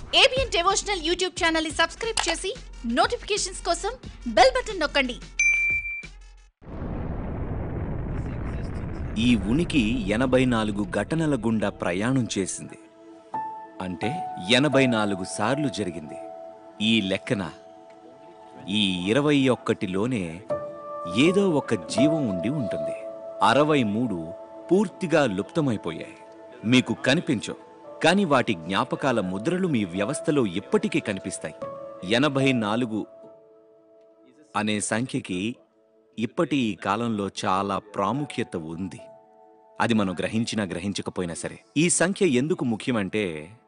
ABN devotional YouTube channel ని subscribe చేసి notifications కోసం బెల్ బటన్ నొక్కండి ఈ ఉనికి ఎనభై నాలుగు ఘటనల గుండా ప్రయాణం చేసింది అంటే ఎనభై నాలుగు సార్లు జరిగింది ఈ లెక్కన ఈ ఇరవై ఒక్కటిలోనే ఏదో ఒక జీవం ఉండి ఉంటుంది అరవై మూడు పూర్తిగా లుప్తమైపోయాయి మీకు కనిపించవు కానీ వాటి జ్ఞాపకాల ముద్రలు మీ వ్యవస్థలో ఇప్పటికీ కనిపిస్తాయి ఎనభై నాలుగు అనే సంఖ్యకి ఇప్పటి ఈ కాలంలో చాలా ప్రాముఖ్యత ఉంది అది మనం గ్రహించినా గ్రహించకపోయినా సరే ఈ సంఖ్య ఎందుకు ముఖ్యమంటే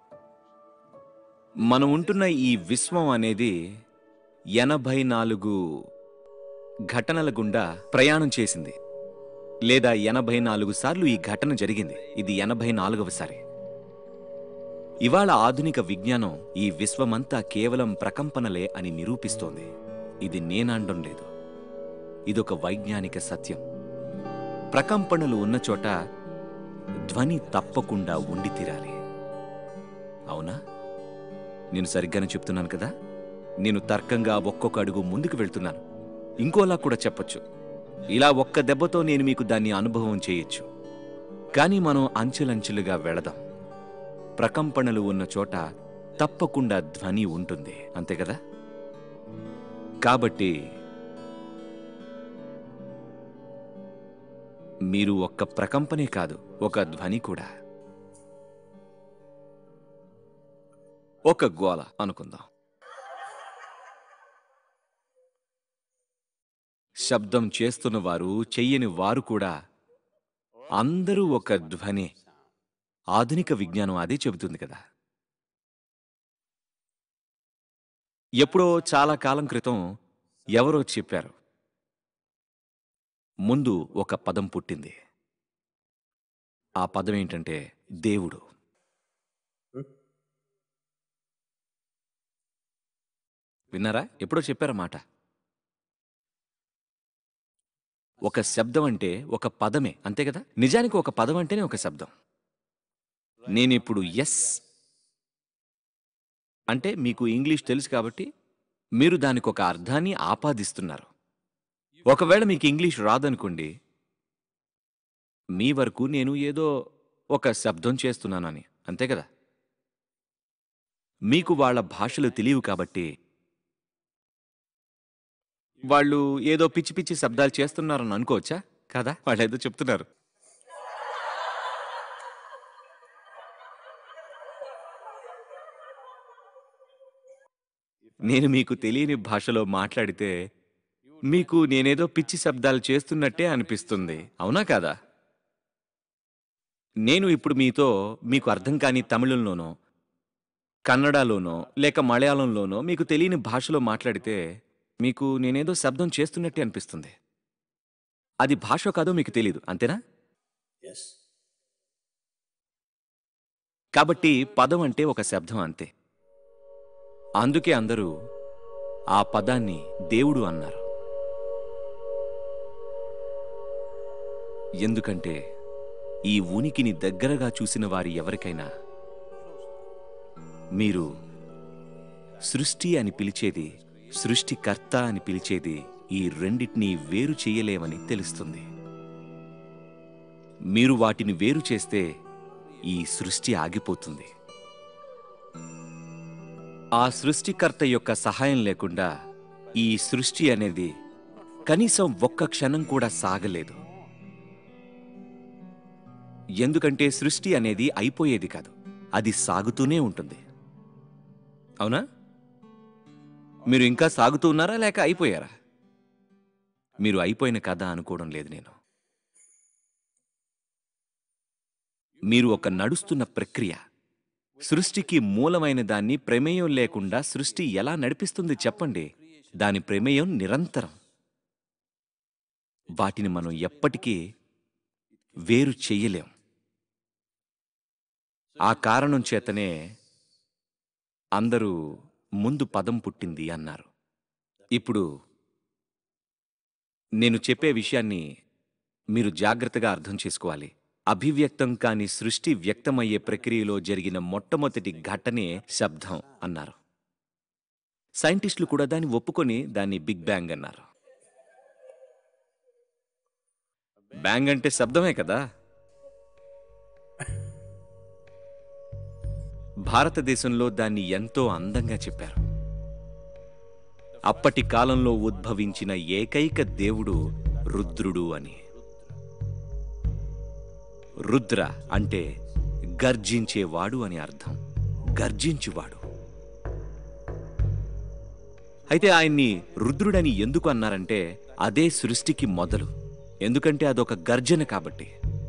మనం ఉంటున్న ఈ విశ్వం అనేది ఎనభై నాలుగు ఘటనల గుండా ప్రయాణం చేసింది లేదా ఎనభై నాలుగు సార్లు ఈ ఘటన జరిగింది ఇది ఎనభై నాలుగవసారి ఇవాళ ఆధునిక విజ్ఞానం ఈ విశ్వమంతా కేవలం ప్రకంపనలే అని నిరూపిస్తోంది ఇది నేనండం లేదు ఇదొక వైజ్ఞానిక సత్యం ప్రకంపనలు ఉన్న చోట ధ్వని తప్పకుండా ఉండి తీరాలి అవునా నేను సరిగ్గానే చెప్తున్నాను కదా నేను తర్కంగా ఒక్కొక్క అడుగు ముందుకు వెళ్తున్నాను ఇంకోలా కూడా చెప్పొచ్చు ఇలా ఒక్క దెబ్బతో నేను మీకు దాన్ని అనుభవం చేయొచ్చు కానీ మనం అంచెలంచెలుగా వెళదాం ప్రకంపనలు ఉన్న చోట తప్పకుండా ధ్వని ఉంటుంది అంతే కదా కాబట్టి మీరు ఒక్క ప్రకంపనే కాదు ఒక ధ్వని కూడా ఒక గోల అనుకుందాం శబ్దం చేస్తున్న వారు చెయ్యని వారు కూడా అందరూ ఒక ధ్వని ఆధునిక విజ్ఞానం అదే చెబుతుంది కదా ఎప్పుడో చాలా కాలం క్రితం ఎవరో చెప్పారు ముందు ఒక పదం పుట్టింది ఆ పదం ఏంటంటే దేవుడు విన్నారా ఎప్పుడో చెప్పారా మాట ఒక శబ్దం అంటే ఒక పదమే అంతే కదా నిజానికి ఒక పదం అంటేనే ఒక శబ్దం నేనిప్పుడు ఎస్ అంటే మీకు ఇంగ్లీష్ తెలుసు కాబట్టి మీరు దానికి ఒక అర్థాన్ని ఆపాదిస్తున్నారు ఒకవేళ మీకు ఇంగ్లీష్ రాదనుకోండి మీ వరకు నేను ఏదో ఒక శబ్దం చేస్తున్నానని అంతే కదా మీకు వాళ్ళ భాషలు తెలియవు కాబట్టి వాళ్ళు ఏదో పిచ్చి పిచ్చి శబ్దాలు చేస్తున్నారని అనుకోవచ్చా కదా వాళ్ళు ఏదో చెప్తున్నారు నేను మీకు తెలియని భాషలో మాట్లాడితే మీకు నేనేదో పిచ్చి శబ్దాలు చేస్తున్నట్టే అనిపిస్తుంది అవునా కాదా నేను ఇప్పుడు మీతో మీకు అర్థం కాని తమిళంలోనో కన్నడలోనో లేక మలయాళంలోనో మీకు తెలియని భాషలో మాట్లాడితే మీకు నేనేదో శబ్దం చేస్తున్నట్టే అనిపిస్తుంది అది భాష కాదో మీకు తెలీదు అంతేనా ఎస్ కాబట్టి పదం అంటే ఒక శబ్దం అంతే అందుకే అందరూ ఆ పదాన్ని దేవుడు అన్నారు ఎందుకంటే ఈ ఉనికిని దగ్గరగా చూసిన వారి ఎవరికైనా మీరు సృష్టి అని పిలిచేది సృష్టికర్త అని పిలిచేది ఈ రెండిటినీ వేరు చేయలేమని తెలుస్తుంది మీరు వాటిని వేరు చేస్తే ఈ సృష్టి ఆగిపోతుంది ఆ సృష్టికర్త యొక్క సహాయం లేకుండా ఈ సృష్టి అనేది కనీసం ఒక్క క్షణం కూడా సాగలేదు ఎందుకంటే సృష్టి అనేది అయిపోయేది కాదు అది సాగుతూనే ఉంటుంది అవునా మీరు ఇంకా సాగుతూ ఉన్నారా లేక అయిపోయారా మీరు అయిపోయిన కథ అనుకోవడం లేదు నేను మీరు ఒక నడుస్తున్న ప్రక్రియ సృష్టికి మూలమైన దాన్ని ప్రమేయం లేకుండా సృష్టి ఎలా నడిపిస్తుంది చెప్పండి దాని ప్రమేయం నిరంతరం వాటిని మనం ఎప్పటికీ వేరు చెయ్యలేం ఆ కారణం చేతనే అందరూ ముందు పదం పుట్టింది అన్నారు ఇప్పుడు నేను చెప్పే విషయాన్ని మీరు జాగ్రత్తగా అర్థం చేసుకోవాలి అభివ్యక్తం కాని సృష్టి వ్యక్తమయ్యే ప్రక్రియలో జరిగిన మొట్టమొదటి ఘటనే శబ్దం అన్నారు సైంటిస్టులు కూడా దాన్ని ఒప్పుకొని దాన్ని బిగ్ బ్యాంగ్ అన్నారు బ్యాంగ్ అంటే శబ్దమే కదా భారతదేశంలో దాన్ని ఎంతో అందంగా చెప్పారు అప్పటి కాలంలో ఉద్భవించిన ఏకైక దేవుడు రుద్రుడు అని రుద్ర అంటే గర్జించేవాడు అని అర్థం గర్జించువాడు అయితే ఆయన్ని రుద్రుడని ఎందుకు అన్నారంటే అదే సృష్టికి మొదలు ఎందుకంటే అదొక గర్జన కాబట్టి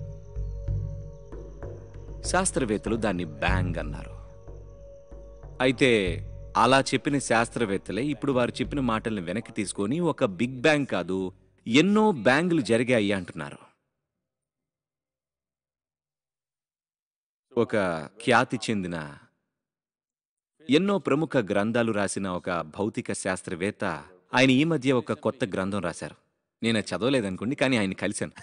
శాస్త్రవేత్తలు దాన్ని బ్యాంగ్ అన్నారు అయితే అలా చెప్పిన శాస్త్రవేత్తలే ఇప్పుడు వారు చెప్పిన మాటల్ని వెనక్కి తీసుకొని ఒక బిగ్ బ్యాంగ్ కాదు ఎన్నో బ్యాంగులు జరిగాయి అంటున్నారు ఒక ఖ్యాతి చెందిన ఎన్నో ప్రముఖ గ్రంథాలు రాసిన ఒక భౌతిక శాస్త్రవేత్త ఆయన ఈ మధ్య ఒక కొత్త గ్రంథం రాశారు నేను అది చదవలేదనుకోండి కానీ ఆయన కలిశాను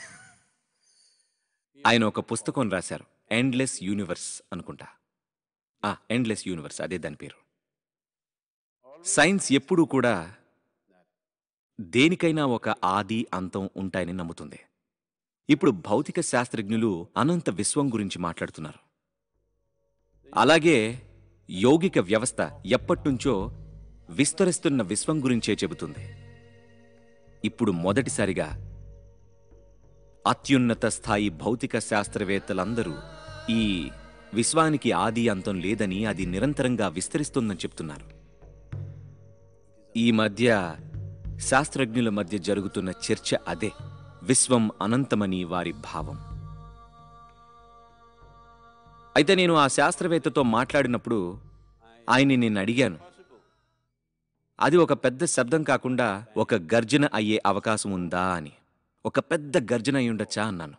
ఆయన ఒక పుస్తకం రాశారు ఎండ్లెస్ యూనివర్స్ అనుకుంటా ఆ ఎండ్లెస్ యూనివర్స్ అదే దాని పేరు సైన్స్ ఎప్పుడూ కూడా దేనికైనా ఒక ఆది అంతం ఉంటాయని నమ్ముతుంది ఇప్పుడు భౌతిక శాస్త్రజ్ఞులు అనంత విశ్వం గురించి మాట్లాడుతున్నారు అలాగే యౌగిక వ్యవస్థ ఎప్పటినుంచో విస్తరిస్తున్న విశ్వం గురించే చెబుతుంది ఇప్పుడు మొదటిసారిగా అత్యున్నత స్థాయి భౌతిక శాస్త్రవేత్తలందరూ ఈ విశ్వానికి ఆది అంతం లేదని అది నిరంతరంగా విస్తరిస్తుందని చెప్తున్నారు ఈ మధ్య శాస్త్రజ్ఞుల మధ్య జరుగుతున్న చర్చ అదే విశ్వం అనంతమని వారి భావం అయితే నేను ఆ శాస్త్రవేత్తతో మాట్లాడినప్పుడు ఆయన్ని నేను అడిగాను అది ఒక పెద్ద శబ్దం కాకుండా ఒక గర్జన అయ్యే అవకాశం ఉందా అని ఒక పెద్ద గర్జన అయి ఉండొచ్చా అన్నాను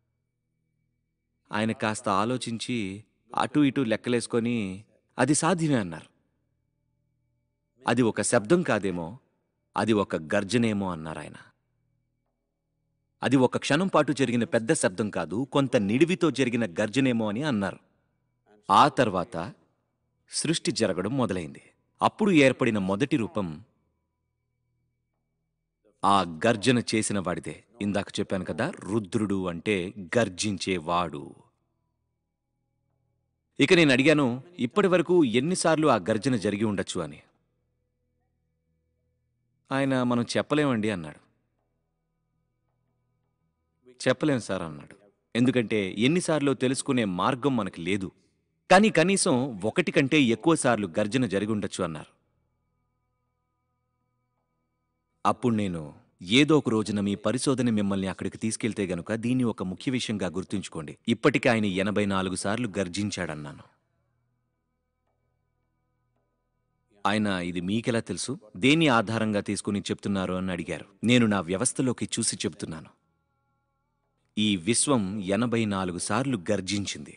ఆయన కాస్త ఆలోచించి అటు ఇటు లెక్కలేసుకొని అది సాధ్యమే అన్నారు అది ఒక శబ్దం కాదేమో అది ఒక గర్జనేమో అన్నారు ఆయన అది ఒక క్షణం పాటు జరిగిన పెద్ద శబ్దం కాదు కొంత నిడివితో జరిగిన గర్జనేమో అని అన్నారు ఆ తర్వాత సృష్టి జరగడం మొదలైంది అప్పుడు ఏర్పడిన మొదటి రూపం ఆ గర్జన చేసిన వాడిదే ఇందాక చెప్పాను కదా రుద్రుడు అంటే గర్జించేవాడు ఇక నేను అడిగాను ఇప్పటి వరకు ఎన్నిసార్లు ఆ గర్జన జరిగి ఉండొచ్చు అని ఆయన మనం చెప్పలేమండి అన్నాడు చెప్పలేం సార్ అన్నాడు ఎందుకంటే ఎన్నిసార్లు తెలుసుకునే మార్గం మనకు లేదు కానీ కనీసం ఒకటి కంటే ఎక్కువ సార్లు గర్జన జరిగి ఉండొచ్చు అన్నారు అప్పుడు నేను ఏదో ఒక రోజున మీ పరిశోధన మిమ్మల్ని అక్కడికి తీసుకెళ్తే గనుక దీన్ని ఒక ముఖ్య విషయంగా గుర్తుంచుకోండి ఇప్పటికి ఆయన ఎనభై నాలుగు సార్లు గర్జించాడన్నాను ఆయన ఇది మీకెలా తెలుసు దేన్ని ఆధారంగా తీసుకుని చెప్తున్నారు అని అడిగారు నేను నా వ్యవస్థలోకి చూసి చెప్తున్నాను ఈ విశ్వం ఎనభై నాలుగు సార్లు గర్జించింది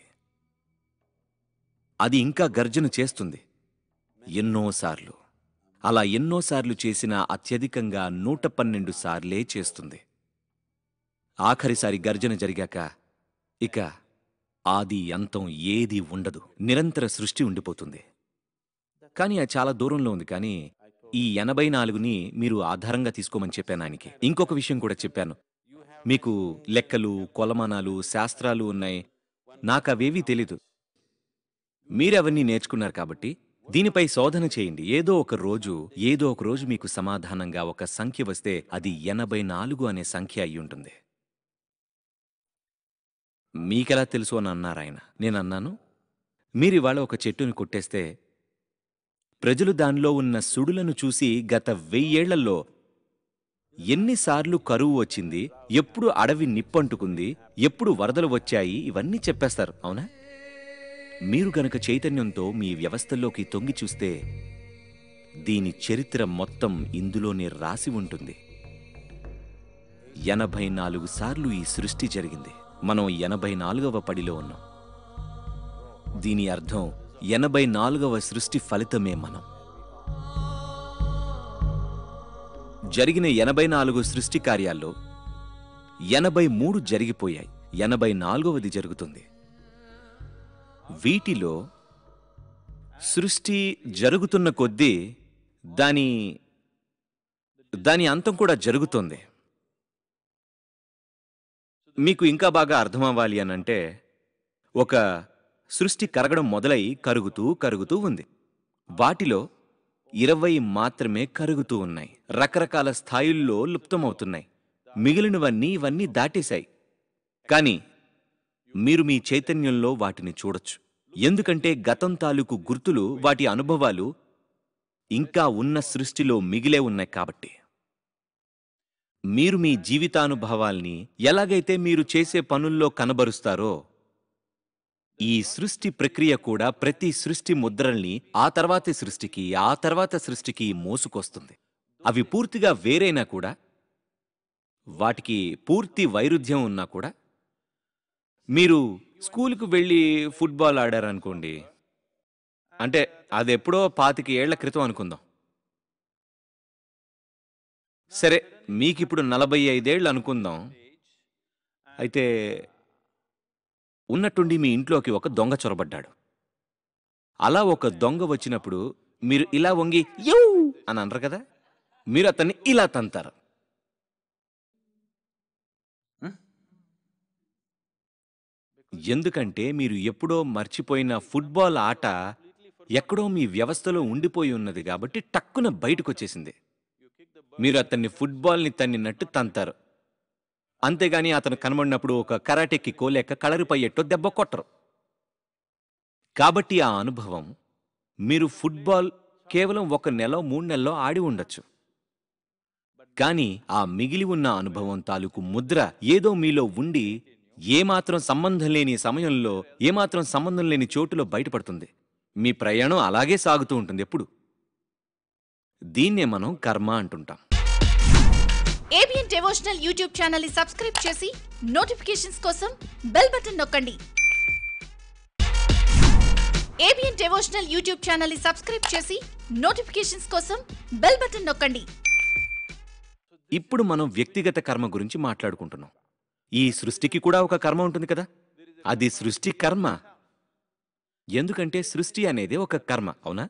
అది ఇంకా గర్జన చేస్తుంది ఎన్నోసార్లు అలా ఎన్నోసార్లు చేసిన అత్యధికంగా నూట పన్నెండు సార్లే చేస్తుంది ఆఖరిసారి గర్జన జరిగాక ఇక ఆది అంతం ఏదీ ఉండదు నిరంతర సృష్టి ఉండిపోతుంది కానీ అది చాలా దూరంలో ఉంది కానీ ఈ ఎనభై నాలుగుని మీరు ఆధారంగా తీసుకోమని చెప్పాను ఆయనకి ఇంకొక విషయం కూడా చెప్పాను మీకు లెక్కలు కొలమానాలు శాస్త్రాలు ఉన్నాయి నాకు అవేవీ తెలీదు మీరవన్నీ నేర్చుకున్నారు కాబట్టి దీనిపై శోధన చేయండి ఏదో ఒక రోజు ఏదో ఒక రోజు మీకు సమాధానంగా ఒక సంఖ్య వస్తే అది ఎనభై నాలుగు అనే సంఖ్య అయి ఉంటుంది మీకెలా తెలుసు అని అన్నారు ఆయన నేను అన్నాను మీరివాళ ఒక చెట్టుని కొట్టేస్తే ప్రజలు దానిలో ఉన్న సుడులను చూసి గత వెయ్యేళ్లలో ఎన్నిసార్లు కరువు వచ్చింది ఎప్పుడు అడవి నిప్పంటుకుంది ఎప్పుడు వరదలు వచ్చాయి ఇవన్నీ చెప్పేస్తారు అవునా మీరు గనక చైతన్యంతో మీ వ్యవస్థల్లోకి తొంగి చూస్తే దీని చరిత్ర మొత్తం ఇందులోనే రాసి ఉంటుంది ఎనభై నాలుగు సార్లు ఈ సృష్టి జరిగింది మనం ఎనభై నాలుగవ పడిలో ఉన్నాం దీని అర్థం ఎనభై నాలుగవ సృష్టి ఫలితమే మనం జరిగిన ఎనభై నాలుగు సృష్టి కార్యాల్లో ఎనభై మూడు జరిగిపోయాయి ఎనభై నాలుగవది జరుగుతుంది వీటిలో సృష్టి జరుగుతున్న కొద్దీ దాని దాని అంతం కూడా జరుగుతుంది మీకు ఇంకా బాగా అర్థమవ్వాలి అనంటే ఒక సృష్టి కరగడం మొదలై కరుగుతూ కరుగుతూ ఉంది వాటిలో ఇరవై మాత్రమే కరుగుతూ ఉన్నాయి రకరకాల స్థాయిల్లో లుప్తమవుతున్నాయి మిగిలినవన్నీ ఇవన్నీ దాటేశాయి కానీ మీరు మీ చైతన్యంలో వాటిని చూడొచ్చు ఎందుకంటే గతం తాలూకు గుర్తులు వాటి అనుభవాలు ఇంకా ఉన్న సృష్టిలో మిగిలే ఉన్నాయి కాబట్టి మీరు మీ జీవితానుభవాల్ని ఎలాగైతే మీరు చేసే పనుల్లో కనబరుస్తారో ఈ సృష్టి ప్రక్రియ కూడా ప్రతి సృష్టి ముద్రల్ని ఆ తర్వాతి సృష్టికి ఆ తర్వాత సృష్టికి మోసుకొస్తుంది అవి పూర్తిగా వేరైనా కూడా వాటికి పూర్తి వైరుధ్యం ఉన్నా కూడా మీరు స్కూలుకు వెళ్ళి ఫుట్బాల్ ఆడారనుకోండి అంటే అది ఎప్పుడో పాతిక ఏళ్ల క్రితం అనుకుందాం సరే మీకిప్పుడు నలభై ఐదేళ్ళు అనుకుందాం అయితే ఉన్నట్టుండి మీ ఇంట్లోకి ఒక దొంగ చొరబడ్డాడు అలా ఒక దొంగ వచ్చినప్పుడు మీరు ఇలా వంగి యూ అని అనరు కదా మీరు అతన్ని ఇలా తంతారు ఎందుకంటే మీరు ఎప్పుడో మర్చిపోయిన ఫుట్బాల్ ఆట ఎక్కడో మీ వ్యవస్థలో ఉండిపోయి ఉన్నది కాబట్టి టక్కున బయటకొచ్చేసింది మీరు అతన్ని ఫుట్బాల్ని తన్నినట్టు తంతారు అంతేగాని అతను కనబడినప్పుడు ఒక కరాటే కిక్కో లేక కలరిపై ఎట్టో దెబ్బ కొట్టరు కాబట్టి ఆ అనుభవం మీరు ఫుట్బాల్ కేవలం ఒక నెల మూడు నెలలో ఆడి ఉండొచ్చు కానీ ఆ మిగిలి ఉన్న అనుభవం తాలూకు ముద్ర ఏదో మీలో ఉండి ఏమాత్రం సంబంధం లేని సమయంలో ఏమాత్రం సంబంధం లేని చోటులో బయటపడుతుంది మీ ప్రయాణం అలాగే సాగుతూ ఉంటుంది ఎప్పుడు దీన్నే మనం కర్మ అంటుంటాం ఏబిఎన్ డివోషనల్ యూట్యూబ్ ఛానల్ ని సబ్స్క్రైబ్ చేసి నోటిఫికేషన్స్ కోసం బెల్ బటన్ నొక్కండి ఏబిఎన్ డివోషనల్ యూట్యూబ్ ఛానల్ ని సబ్స్క్రైబ్ చేసి నోటిఫికేషన్స్ కోసం బెల్ బటన్ నొక్కండి ఇప్పుడు మనం వ్యక్తిగత కర్మ గురించి మాట్లాడుకుంటున్నాం ఈ సృష్టికి కూడా ఒక కర్మ ఉంటుంది కదా అది సృష్టి కర్మ ఎందుకంటే సృష్టి అనేది ఒక కర్మ అవునా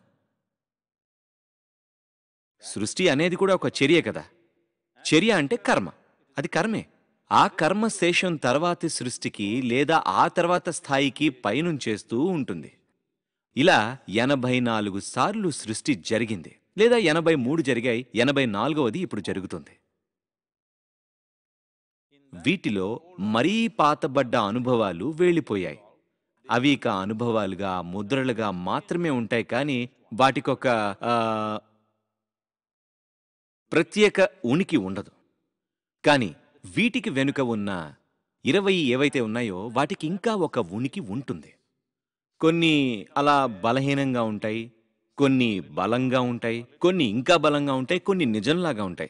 సృష్టి అనేది కూడా ఒక చర్య కదా చర్య అంటే కర్మ అది కర్మే ఆ కర్మ శేషం తర్వాతి సృష్టికి లేదా ఆ తర్వాత స్థాయికి పయనుంచేస్తూ ఉంటుంది ఇలా ఎనభై నాలుగు సార్లు సృష్టి జరిగింది లేదా ఎనభై మూడు జరిగాయి ఎనభై నాలుగవది ఇప్పుడు జరుగుతుంది వీటిలో మరీ పాతబడ్డ అనుభవాలు వేలిపోయాయి అవి ఇక అనుభవాలుగా ముద్రలుగా మాత్రమే ఉంటాయి కానీ వాటికొక ఆ, ప్రత్యేక ఉనికి ఉండదు కానీ వీటికి వెనుక ఉన్న ఇరవై ఏవైతే ఉన్నాయో వాటికి ఇంకా ఒక ఉనికి ఉంటుంది కొన్ని అలా బలహీనంగా ఉంటాయి కొన్ని బలంగా ఉంటాయి కొన్ని ఇంకా బలంగా ఉంటాయి కొన్ని నిజంలాగా ఉంటాయి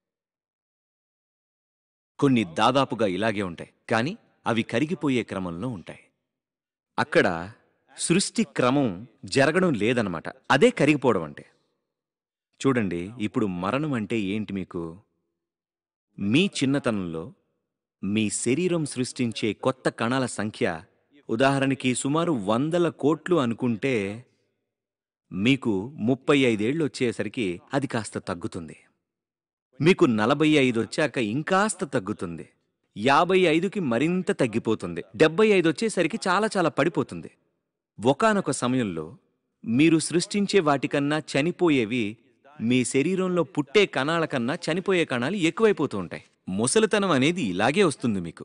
కొన్ని దాదాపుగా ఇలాగే ఉంటాయి కానీ అవి కరిగిపోయే క్రమంలో ఉంటాయి అక్కడ సృష్టి క్రమం జరగడం లేదనమాట అదే కరిగిపోవడం అంటే చూడండి ఇప్పుడు మరణం అంటే ఏంటి మీకు మీ చిన్నతనంలో మీ శరీరం సృష్టించే కొత్త కణాల సంఖ్య ఉదాహరణకి సుమారు వందల కోట్లు అనుకుంటే మీకు ముప్పై ఐదేళ్ళు వచ్చేసరికి అది కాస్త తగ్గుతుంది మీకు నలభై ఐదు వచ్చాక ఇంకాస్త తగ్గుతుంది యాభై ఐదుకి మరింత తగ్గిపోతుంది డెబ్బై ఐదు వచ్చేసరికి చాలా చాలా పడిపోతుంది ఒకానొక సమయంలో మీరు సృష్టించే వాటికన్నా చనిపోయేవి మీ శరీరంలో పుట్టే కణాల కన్నా చనిపోయే కణాలు ఎక్కువైపోతూ ఉంటాయి ముసలితనం అనేది ఇలాగే వస్తుంది మీకు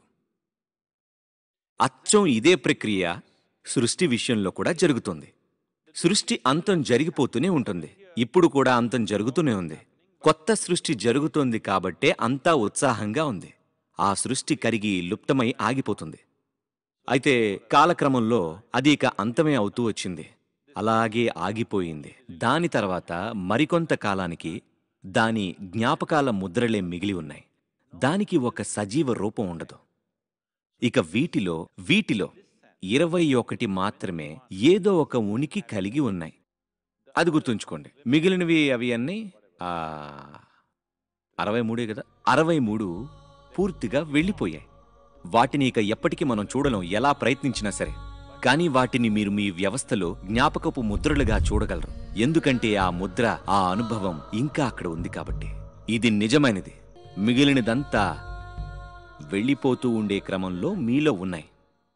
అచ్చం ఇదే ప్రక్రియ సృష్టి విషయంలో కూడా జరుగుతుంది సృష్టి అంతం జరిగిపోతూనే ఉంటుంది ఇప్పుడు కూడా అంతం జరుగుతూనే ఉంది కొత్త సృష్టి జరుగుతోంది కాబట్టే అంతా ఉత్సాహంగా ఉంది ఆ సృష్టి కరిగి లుప్తమై ఆగిపోతుంది అయితే కాలక్రమంలో అది ఇక అంతమే అవుతూ వచ్చింది అలాగే ఆగిపోయింది దాని తర్వాత మరికొంత కాలానికి దాని జ్ఞాపకాల ముద్రలే మిగిలి ఉన్నాయి దానికి ఒక సజీవ రూపం ఉండదు ఇక వీటిలో వీటిలో ఇరవై ఒకటి మాత్రమే ఏదో ఒక ఉనికి కలిగి ఉన్నాయి అది గుర్తుంచుకోండి మిగిలినవి అవి అన్నీ ఆ, అరవై మూడే కదా అరవై మూడు పూర్తిగా వెళ్ళిపోయాయి వాటిని ఇక ఎప్పటికీ మనం చూడలేం ఎలా ప్రయత్నించినా సరే కానీ వాటిని మీరు మీ వ్యవస్థలో జ్ఞాపకపు ముద్రలుగా చూడగలరు ఎందుకంటే ఆ ముద్ర ఆ అనుభవం ఇంకా అక్కడ ఉంది కాబట్టి ఇది నిజమైనది మిగిలినదంతా వెళ్ళిపోతూ ఉండే క్రమంలో మీలో ఉన్నాయి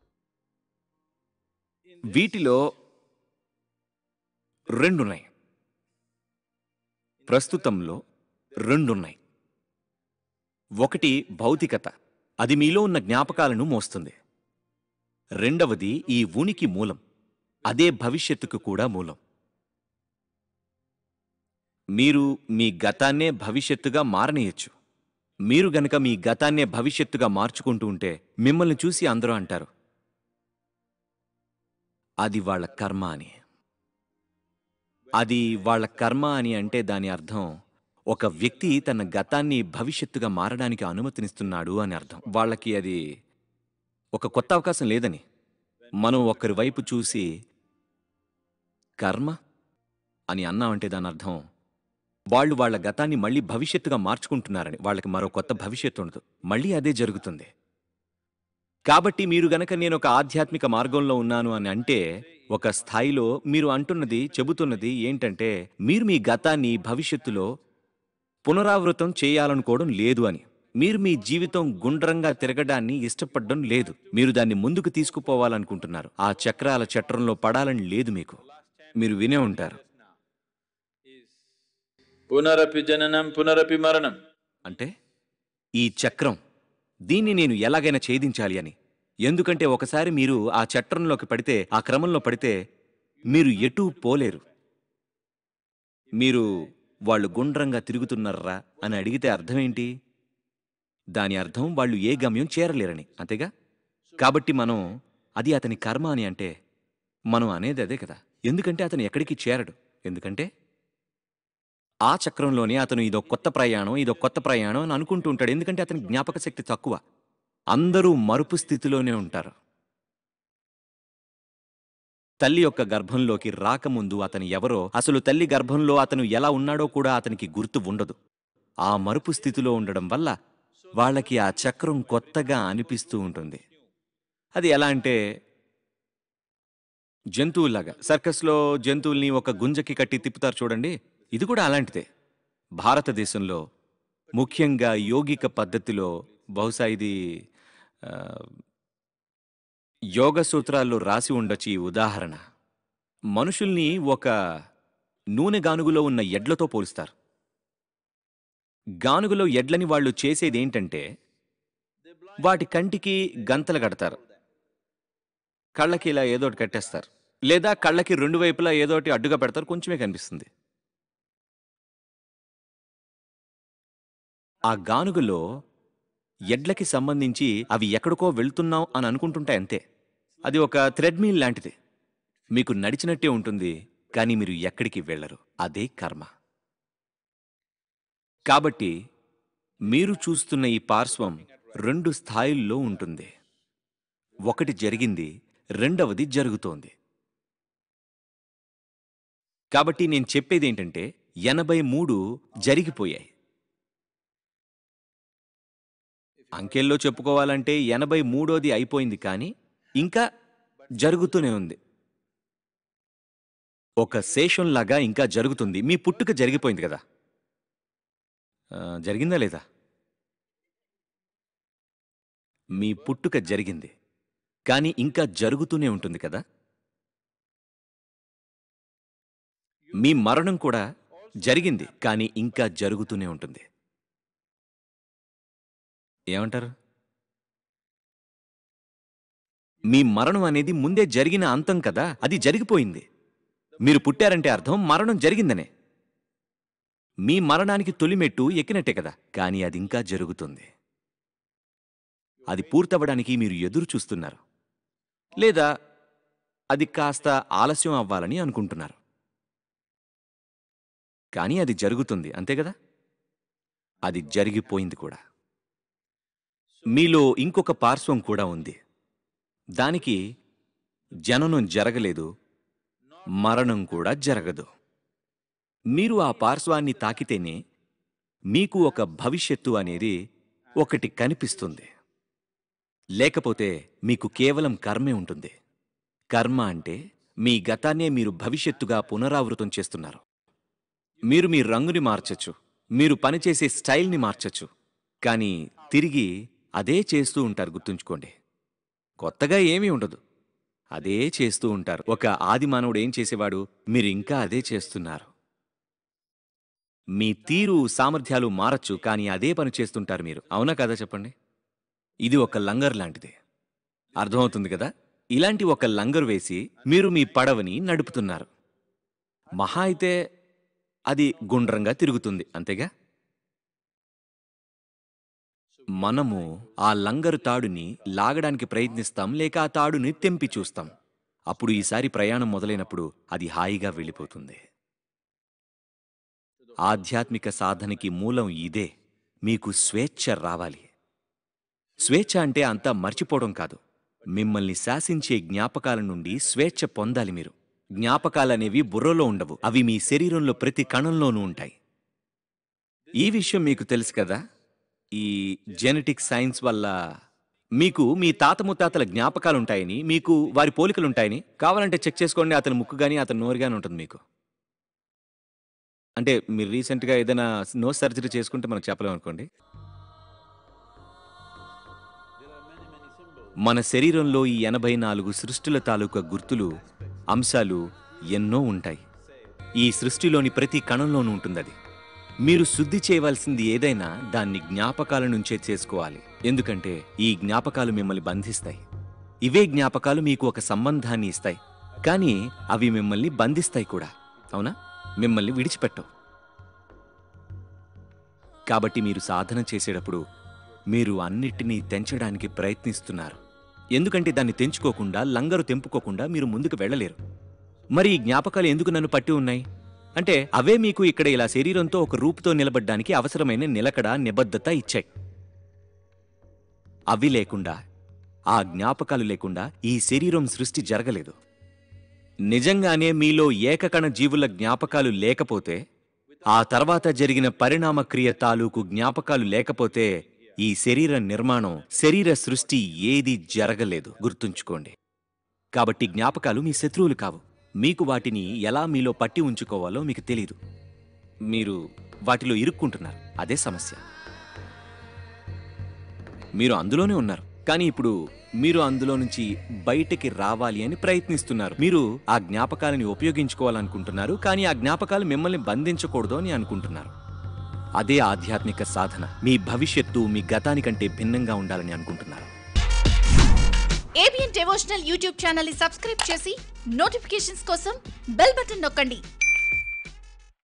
వీటిలో రెండున్నాయి ప్రస్తుతంలో రెండున్నాయి ఒకటి భౌతికత అది మీలో ఉన్న జ్ఞాపకాలను మోస్తుంది రెండవది ఈ ఉనికి మూలం అదే భవిష్యత్తుకు కూడా మూలం మీరు మీ గతాన్నే భవిష్యత్తుగా మారనేయచ్చు మీరు గనక మీ గతాన్నే భవిష్యత్తుగా మార్చుకుంటూ ఉంటే మిమ్మల్ని చూసి అందరూ అంటారు అది వాళ్ళ కర్మ అని అది వాళ్ళ కర్మ అని అంటే దాని అర్థం ఒక వ్యక్తి తన గతాన్ని భవిష్యత్తుగా మారడానికి అనుమతినిస్తున్నాడు అని అర్థం వాళ్ళకి అది ఒక కొత్త అవకాశం లేదని మనం ఒకరి వైపు చూసి కర్మ అని అన్నామంటే దాని అర్థం వాళ్ళు వాళ్ళ గతాన్ని మళ్ళీ భవిష్యత్తుగా మార్చుకుంటున్నారని వాళ్ళకి మరో కొత్త భవిష్యత్తు ఉండదు మళ్ళీ అదే జరుగుతుంది కాబట్టి మీరు గనక నేను ఒక ఆధ్యాత్మిక మార్గంలో ఉన్నాను అని అంటే ఒక స్థాయిలో మీరు అంటున్నది చెబుతున్నది ఏంటంటే మీరు మీ గతాన్ని భవిష్యత్తులో పునరావృతం చేయాలనుకోవడం లేదు అని మీరు మీ జీవితం గుండ్రంగా తిరగడాన్ని ఇష్టపడడం లేదు మీరు దాన్ని ముందుకు తీసుకుపోవాలనుకుంటున్నారు ఆ చక్రాల చట్రంలో పడాలని లేదు మీకు మీరు వినే ఉంటారు పునరపి జననం పునరపి మరణం అంటే ఈ చక్రం దీన్ని నేను ఎలాగైనా ఛేదించాలి అని ఎందుకంటే ఒకసారి మీరు ఆ చట్రంలోకి పడితే ఆ క్రమంలో పడితే మీరు ఎటూ పోలేరు మీరు వాళ్ళు గుండ్రంగా తిరుగుతున్నారా అని అడిగితే అర్థమేంటి దాని అర్థం వాళ్ళు ఏ గమ్యం చేరలేరని అంతేగా కాబట్టి మనం అది అతని కర్మ అని అంటే మనం అనేది అదే కదా ఎందుకంటే అతను ఎక్కడికి చేరడు ఎందుకంటే ఆ చక్రంలోనే అతను ఇదో కొత్త ప్రయాణం ఇదో కొత్త ప్రయాణం అని అనుకుంటూ ఉంటాడు ఎందుకంటే అతని జ్ఞాపక శక్తి తక్కువ అందరూ మరుపు స్థితిలోనే ఉంటారు తల్లి యొక్క గర్భంలోకి రాకముందు అతను ఎవరో అసలు తల్లి గర్భంలో అతను ఎలా ఉన్నాడో కూడా అతనికి గుర్తు ఉండదు ఆ మరుపు స్థితిలో ఉండడం వల్ల వాళ్ళకి ఆ చక్రం కొత్తగా అనిపిస్తూ ఉంటుంది అది ఎలా అంటే జంతువులాగా సర్కస్లో జంతువుల్ని ఒక గుంజకి కట్టి తిప్పుతారు చూడండి ఇది కూడా అలాంటిదే భారతదేశంలో ముఖ్యంగా యోగిక పద్ధతిలో బహుశా ఇది ఆ, యోగ సూత్రాల్లో రాసి ఉండొచ్చు ఈ ఉదాహరణ మనుషుల్ని ఒక నూనె గానుగులో ఉన్న ఎడ్లతో పోలుస్తారు గానుగులో ఎడ్లని వాళ్ళు చేసేది ఏంటంటే వాటి కంటికి గంతలు కడతారు కళ్ళకి ఇలా ఏదోటి కట్టేస్తారు లేదా కళ్ళకి రెండు వైపులా ఏదోటి అడ్డుగా పెడతారు కొంచెమే కనిపిస్తుంది ఆ గానుగలో ఎడ్లకి సంబంధించి అవి ఎక్కడికో వెళ్తున్నాం అని అనుకుంటుంటాయి అంతే అది ఒక థ్రెడ్మిల్ లాంటిది మీకు నడిచినట్టే ఉంటుంది కానీ మీరు ఎక్కడికి వెళ్ళరు అదే కర్మ కాబట్టి మీరు చూస్తున్న ఈ పార్శ్వం రెండు స్థాయిల్లో ఉంటుంది ఒకటి జరిగింది రెండవది జరుగుతోంది కాబట్టి నేను చెప్పేది ఏంటంటే ఎనభై మూడు జరిగిపోయాయి అంకెల్లో చెప్పుకోవాలంటే ఎనభై మూడోది అయిపోయింది కానీ ఇంకా జరుగుతూనే ఉంది ఒక శేషంలాగా ఇంకా జరుగుతుంది మీ పుట్టుక జరిగిపోయింది కదా ఆ, జరిగిందా లేదా మీ పుట్టుక జరిగింది కానీ ఇంకా జరుగుతూనే ఉంటుంది కదా మీ మరణం కూడా జరిగింది కానీ ఇంకా జరుగుతూనే ఉంటుంది ఏమంటారు మీ మరణం అనేది ముందే జరిగిన అంతం కదా అది జరిగిపోయింది మీరు పుట్టారంటే అర్థం మరణం జరిగిందనే మీ మరణానికి తొలిమెట్టు ఎక్కినట్టే కదా కానీ అది ఇంకా జరుగుతుంది అది పూర్తవ్వడానికి మీరు ఎదురు చూస్తున్నారు లేదా అది కాస్త ఆలస్యం అవ్వాలని అనుకుంటున్నారు కానీ అది జరుగుతుంది అంతే కదా అది జరిగిపోయింది కూడా మీలో ఇంకొక పార్శ్వం కూడా ఉంది దానికి జననం జరగలేదు మరణం కూడా జరగదు మీరు ఆ పార్శ్వాన్ని తాకితేనే మీకు ఒక భవిష్యత్తు అనేది ఒకటి కనిపిస్తుంది లేకపోతే మీకు కేవలం కర్మే ఉంటుంది కర్మ అంటే మీ గతాన్నే మీరు భవిష్యత్తుగా పునరావృతం చేస్తున్నారు మీరు మీ రంగుని మార్చచ్చు మీరు పనిచేసే స్టైల్ని మార్చచ్చు కానీ తిరిగి అదే చేస్తూ ఉంటారు గుర్తుంచుకోండి కొత్తగా ఏమీ ఉండదు అదే చేస్తూ ఉంటారు ఒక ఆది మానవుడు ఏం చేసేవాడు మీరు ఇంకా అదే చేస్తున్నారు మీ తీరు సామర్థ్యాలు మారచ్చు కానీ అదే పని చేస్తుంటారు మీరు అవునా కదా చెప్పండి ఇది ఒక లంగర్ లాంటిది అర్థమవుతుంది కదా ఇలాంటి ఒక లంగర్ వేసి మీరు మీ పడవని నడుపుతున్నారు మహా అయితే అది గుండ్రంగా తిరుగుతుంది అంతేగా మనము ఆ లంగరు తాడుని లాగడానికి ప్రయత్నిస్తాం లేక ఆ తాడుని తెంపి చూస్తాం అప్పుడు ఈసారి ప్రయాణం మొదలైనప్పుడు అది హాయిగా వెళ్ళిపోతుంది ఆధ్యాత్మిక సాధనకి మూలం ఇదే మీకు స్వేచ్ఛ రావాలి స్వేచ్ఛ అంటే అంతా మర్చిపోవడం కాదు మిమ్మల్ని శాసించే జ్ఞాపకాల నుండి స్వేచ్ఛ పొందాలి మీరు జ్ఞాపకాలనేవి బుర్రలో ఉండవు అవి మీ శరీరంలో ప్రతి కణంలోనూ ఉంటాయి ఈ విషయం మీకు తెలుసు కదా ఈ జెనెటిక్ సైన్స్ వల్ల మీకు మీ తాత ముత్తాతల జ్ఞాపకాలు ఉంటాయని మీకు వారి పోలికలు ఉంటాయని కావాలంటే చెక్ చేసుకోండి అతని ముక్కు కానీ అతని నోరు కానీ ఉంటుంది మీకు అంటే మీరు రీసెంట్గా ఏదైనా నోస్ సర్జరీ చేసుకుంటే మనకు చెప్పలేం అనుకోండి మన శరీరంలో ఈ ఎనభై నాలుగు సృష్టిల తాలూకా గుర్తులు అంశాలు ఎన్నో ఉంటాయి ఈ సృష్టిలోని ప్రతి కణంలోనూ ఉంటుందది మీరు శుద్ధి చేయవలసింది ఏదైనా దాన్ని జ్ఞాపకాల నుంచే చేసుకోవాలి ఎందుకంటే ఈ జ్ఞాపకాలు మిమ్మల్ని బంధిస్తాయి ఇవే జ్ఞాపకాలు మీకు ఒక సంబంధాన్ని ఇస్తాయి కానీ అవి మిమ్మల్ని బంధిస్తాయి కూడా అవునా మిమ్మల్ని విడిచిపెట్టవు కాబట్టి మీరు సాధన చేసేటప్పుడు మీరు అన్నిటినీ తెంచడానికి ప్రయత్నిస్తున్నారు ఎందుకంటే దాన్ని తెంచుకోకుండా లంగరు తెంపుకోకుండా మీరు ముందుకు వెళ్ళలేరు మరి ఈ జ్ఞాపకాలు ఎందుకు నన్ను పట్టి ఉన్నాయి అంటే అవే మీకు ఇక్కడ ఇలా శరీరంతో ఒక రూపుతో నిలబడ్డానికి అవసరమైన నిలకడ నిబద్ధత ఇచ్చాయి అవి లేకుండా ఆ జ్ఞాపకాలు లేకుండా ఈ శరీరం సృష్టి జరగలేదు నిజంగానే మీలో ఏకకణ జీవుల జ్ఞాపకాలు లేకపోతే ఆ తర్వాత జరిగిన పరిణామ క్రియ తాలూకు జ్ఞాపకాలు లేకపోతే ఈ శరీర నిర్మాణం శరీర సృష్టి ఏది జరగలేదు గుర్తుంచుకోండి కాబట్టి జ్ఞాపకాలు మీ శత్రువులు కావు మీకు వాటిని ఎలా మీలో పట్టి ఉంచుకోవాలో మీకు తెలీదు మీరు వాటిలో ఇరుక్కుంటున్నారు అదే సమస్య మీరు అందులోనే ఉన్నారు కానీ ఇప్పుడు మీరు అందులో నుంచి బయటికి రావాలి అని ప్రయత్నిస్తున్నారు మీరు ఆ జ్ఞాపకాలని ఉపయోగించుకోవాలనుకుంటున్నారు కానీ ఆ జ్ఞాపకాలు మిమ్మల్ని బంధించకూడదు అని అనుకుంటున్నారు అదే ఆధ్యాత్మిక సాధన మీ భవిష్యత్తు మీ గతానికంటే భిన్నంగా ఉండాలని అనుకుంటున్నారు ఏబిఎన్ డివోషనల్ యూట్యూబ్ ఛానల్ ని సబ్స్క్రైబ్ చేసి నోటిఫికేషన్స్ కోసం బెల్ బటన్ నొక్కండి